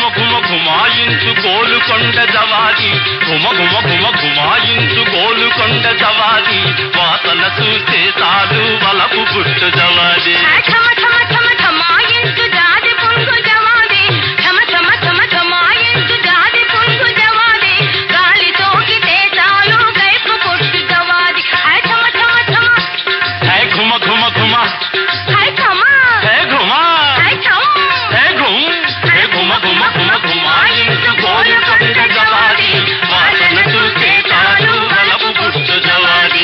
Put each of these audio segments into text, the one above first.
ఘుమ ఘుమాయించు గోలుకొండ జవాది ఘుమ ఘుమ ఘుమ ఘుమాయించు గోలుకొండ జవాది వాసన చూస్తే చాలు వలపు పుట్టు జవాది ఠమ ఠమ ఠమ ఠమాయించు జాజి పుంగు జవాది ఠమ ఠమ ఠమ ఠమాయించు జాజి పుంగు జవాది గాలి సోకితే చాలు కైపు పుట్టు జవాది హై ఠమ ఠమ ఠమ హే ఘుమ ఘుమ ఘుమ హై ఠమ హే ఘుమ హై ఠమ హే ఘుమ్ హే ఘుమ ఘుమ ఘుమ ఘుమాయించు గోలుకొండ జవాది వాసన చూస్తే చాలు వలపు పుట్టు జవాది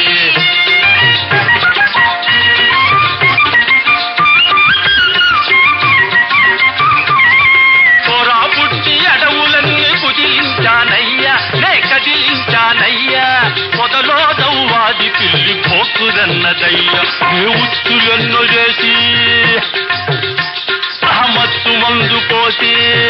కోరా పుట్టి అడవులన్నీ కుదిలించానయ్యా నే కదిలించానయ్యా పొదలో దౌవాది పిల్లి పోకురన్నదయ్యా నే ఉచ్చులెన్నో చేసి అహమత్తు మందు పోసి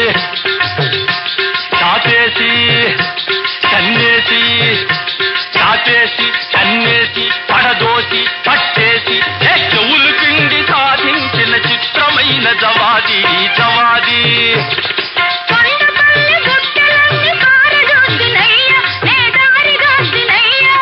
చాపేసి కన్నేసి చాపేసి కన్నేసి పడదోసి పట్టేసి ఏ చెవులు పిండి సాధించిన చిత్రమైన జవాది జవాది కొండపల్లి గుట్టలన్నీ కారజోసినయ్యా నే దారిగాసినయ్యా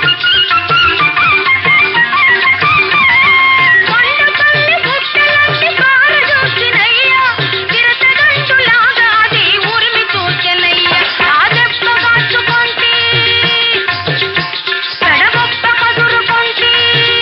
కొండపల్లి గుట్టలన్నీ కారజోసినయ్యా చిరతగంటులాగాది ఊరిమి చూచెనయ్యా ఆ దెబ్బ కాచుకొంటి పెడగొప్ప కదురుకొంటి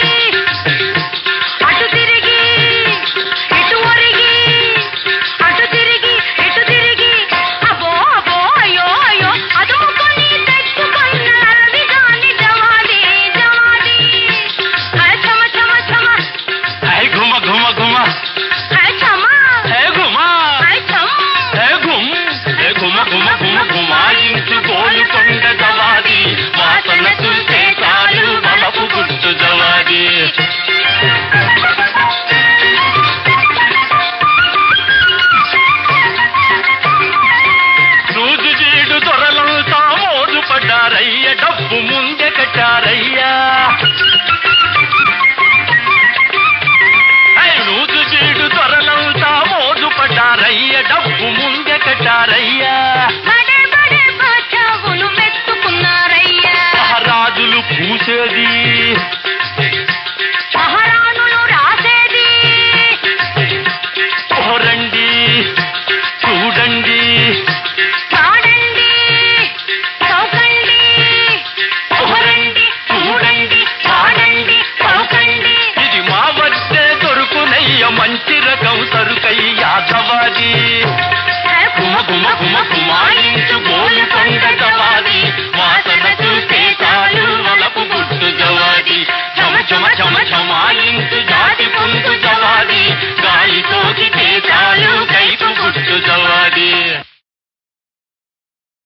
అటు తిరిగి ఇటు ఒరిగి అటు తిరిగి ఇటు తిరిగి అబ్బో అబ్బో అయ్యో అయ్యో అదుముకొని తెచ్చుకున్న అరవి గాని జవాది జవాది హై చమ చమ చమ హై ఘుమ ఘుమ ఘుమ హై చమ హే ఘుమ హై చమ హే ఘుమ్ హే ఘుమ ఘుమ ఘుమ ఘుమాయించు గోలుకొండ జవాది వాసన చూస్తే చాలు వలపు గుట్టు జవాది రోజు జీడు దొరలంతా మోజు పడ్డారయ్య డబ్బు ముందే కట్టారయ్యా హై, రోజు జీడు దొరలంతా మోజు పడ్డారయ్య డబ్బు ముందే కట్టారయ్యా బడే బడే బాచావులు మెచ్చుకున్నారయ్యా మహారాజులు పూసేది మహారాణులు రాసేది ఓరండి చూడండి పాడండి చౌకండి ఓరండి చూడండి పాడండి చౌకండి ఇది మా వద్దే దొరుకునయ్య మంచి రకం సరుకయ్యా జవాది హై గుమ గుమ గుమ గుమ